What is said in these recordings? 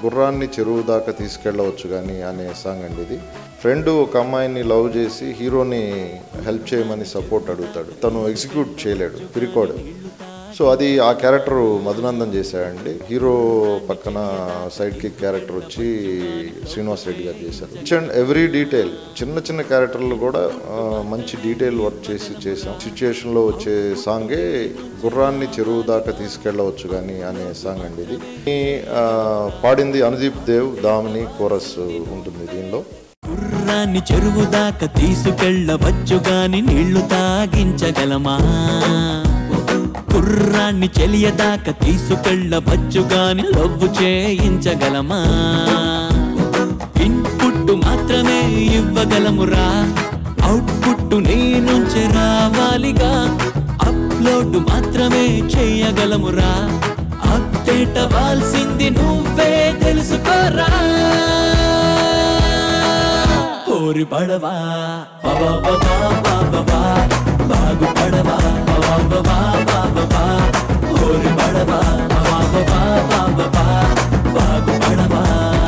గుర్రాన్ని చెరువు దాకా తీసుకెళ్ళవచ్చు కానీ అనే సాంగ్ అండి ఇది ఫ్రెండ్ ఒక అమ్మాయిని లవ్ చేసి హీరోని హెల్ప్ చేయమని సపోర్ట్ అడుగుతాడు తను ఎగ్జిక్యూట్ చేయలేడు పిరికోడు సో అది ఆ క్యారెక్టర్ మధునందన్ చేశాడండి హీరో పక్కన సైడ్ కిక్ క్యారెక్టర్ వచ్చి శ్రీనివాస్ రెడ్డి గారు చేశారు ఇచ్ అండ్ ఎవ్రీ డీటెయిల్ చిన్న చిన్న క్యారెక్టర్లు కూడా ఆ, మంచి డీటెయిల్ వర్క్ చేసి చేసాం సిచ్యుయేషన్లో వచ్చే సాంగే గుర్రాన్ని చెరువు దాకా తీసుకెళ్ళవచ్చు కానీ అనే సాంగ్ అండి ఇది ఈ, ఆ, పాడింది అనుదీప్ దేవ్ దామిని కోరస్ ఉంటుంది దీనిలో గుర్రాన్ని చెరువు దాకా తీసుకెళ్ళవచ్చు గాని నీళ్లు తాగించగలమా గుర్రాన్ని చెలియదాకా తీసుకెళ్ళవచ్చు గాని లవ్వు చేయించగలమా ఇన్పుట్ మాత్రమే ఇవ్వగలమురా అవుట్పుట్ నీ నుంచి రావాలిగా అప్లోడ్ మాత్రమే చేయగలమురా అప్డేట్ అవ్వాల్సింది నువ్వే తెలుసుకోరా కోరి పడవా బాబా బాబా బాబా బాగు పడవా బాబా బాబా బాబా కోరి పడవా బాబా బాబా బాబా బాగు పడవా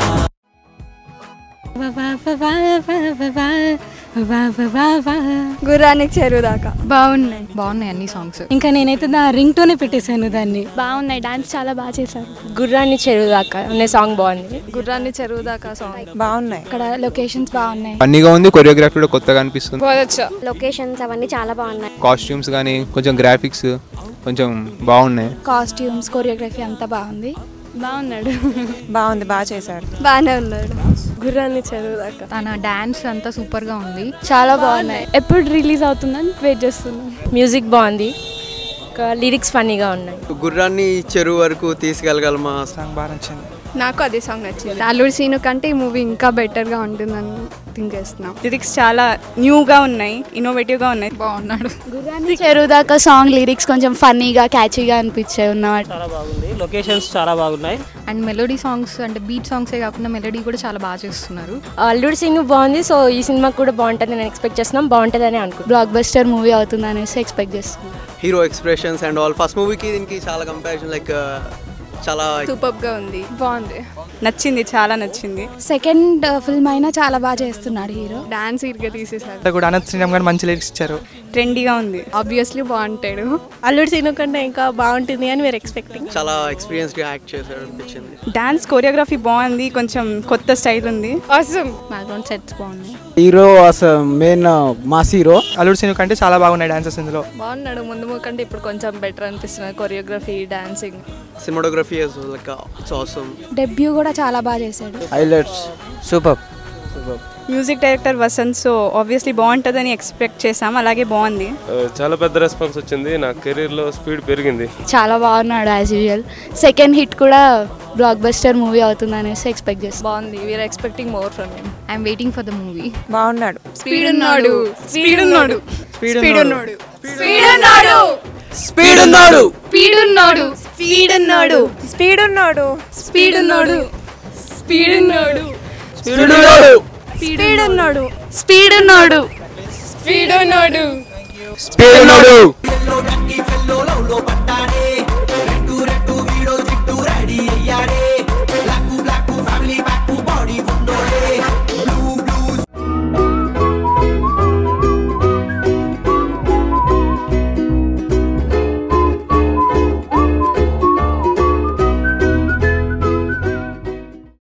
గుర్రానికి చెరువు దాకా బాగున్నాయి బాగున్నాయి అన్ని సాంగ్స్ ఇంకా నేనైతే దా రింగ్ టోనే పెట్టేశాను దాన్ని బాగున్నాయి డాన్స్ చాలా బాగా చేశారు గుర్రాన్ని చెరువు దాకా అనే సాంగ్ బాగుంది గుర్రాన్ని చెరువు దాకా సాంగ్ బాగున్నాయి ఇక్కడ లొకేషన్స్ బాగున్నాయి ఫన్నీగా ఉంది కొరియోగ్రఫీ కూడా కొత్తగా అనిపిస్తుంది పోదొచ్చు లొకేషన్స్ అవన్నీ చాలా బాగున్నాయి కాస్ట్యూమ్స్ కానీ కొంచెం గ్రాఫిక్స్ కొంచెం బాగున్నాయి కాస్ట్యూమ్స్ కొరియోగ్రఫీ అంతా బాగుంది బాగున్నాడు బాగుంది బాగా చేశారు బాగానే ఉన్నాడు గుర్రాన్ని చెరువు దాకా తన డాన్స్ అంతా సూపర్ గా ఉంది చాలా బాగున్నాయి ఎప్పుడు రిలీజ్ అవుతుందని వెయిట్ చేస్తున్నాం మ్యూజిక్ బాగుంది ఇంకా లిరిక్స్ ఫన్నీగా ఉన్నాయి గుర్రాన్ని చెరువు వరకు తీసుకెళ్ళగలమా సాంగ్ బాగా నచ్చింది నాకు అదే సాంగ్ నచ్చింది అల్లుడు సీను కంటే ఈ మూవీ ఇంకా బెటర్గా ఉంటుందని థింక్ చేస్తున్నాం లిరిక్స్ చాలా న్యూగా ఉన్నాయి ఇన్నోవేటివ్గా ఉన్నాయి బాగున్నాడు గుర్రాన్ని చెరువు దాకా సాంగ్ లిరిక్స్ కొంచెం ఫన్నీగా క్యాచీగా అనిపించాయి ఉన్నమాట చాలా బాగుంది లొకేషన్స్ చాలా బాగున్నాయి అండ్ మెలోడీ సాంగ్స్ అంటే బీట్ సాంగ్సే కాకుండా మెలోడీ కూడా చాలా బాగా చేస్తున్నారు అల్లుడు సింగ్ బాగుంది సో ఈ సినిమా కూడా బాగుంటుంది నేను ఎక్స్పెక్ట్ చేస్తున్నాం బాగుంటుందని అనుకుంటున్నాను బ్లాక్ బస్టర్ మూవీ అవుతుంది అనేసి ఎక్స్పెక్ట్ చేస్తున్నాను hero expressions and all first మూవీకి దీనికి చాలా కంపారిజన్ లైక్ చాలా సూపర్గా ఉంది బాగుంది నచ్చింది చాలా నచ్చింది సెకండ్ ఫిల్మ్ అయినా చాలా బాగా చేస్తున్నాడు హీరో డాన్స్ ఇరుగా తీసేసారు కూడా అనంత్ శ్రీరామ్ గారు మంచి లిరిక్స్ ఇచ్చారు ట్రెండీగా ఉంది ఆబ్వియస్లీ బాగుంటాడు అల్లుడు సీను కంటే ఇంకా బాగుంటుంది అని మీరు ఎక్స్పెక్టింగ్ చాలా ఎక్స్పీరియన్స్గా యాక్ట్ చేశాడు అనిపించింది డాన్స్ కొరియోగ్రఫీ బాగుంది కొంచెం కొత్త స్టైల్ ఉంది అవసరం బ్యాక్గ్రౌండ్ సెట్స్ బాగున్నాయి hero main mass hero Alludu Seenu కంటే చాలా బాగున్నాయి డాన్సెస్ ఇందులో బాగున్నాడు ముందు కంటే ఇప్పుడు కొంచెం బెటర్ అనిపిస్తుంది choreography dancing cinematography like it's awesome debut కూడా చాలా బాగా చేశాడు highlights super music director Vasanth so obviously బాగుంటుందని ఎక్స్పెక్ట్ చేసాం అలాగే బాగుంది చాలా పెద్ద రెస్పాన్స్ వచ్చింది నా కెరీర్లో స్పీడ్ పెరిగింది చాలా బాగున్నాడు యాజ్ యూజువల్ సెకండ్ హిట్ కూడా బ్లాక్ బస్టర్ మూవీ అవుతుంది అనేసి ఎక్స్పెక్ట్ చేస్తాను బాగుంది we're expecting more from him I'm waiting for the movie బాగున్నాడు స్పీడ్ ఉన్నాడు స్పీడ్ ఉన్నాడు స్పీడ్ ఉన్నాడు స్పీడ్ ఉన్నాడు స్పీడ్ ఉన్నాడు స్పీడ్ ఉన్నాడు స్పీడ్ ఉన్నాడు స్పీడ్ ఉన్నాడు స్పీడ్ ఉన్నాడు స్పీడ్ ఉన్నాడు స్పీడ్ ఉన్నాడు స్పీడ్ ఉన్నాడు స్పీడ్ ఉన్నాడు స్పీడ్ ఉన్నాడు స్పీడ్ ఉన్నాడు పిల్లోడంగి పిల్లోలో పడ్డ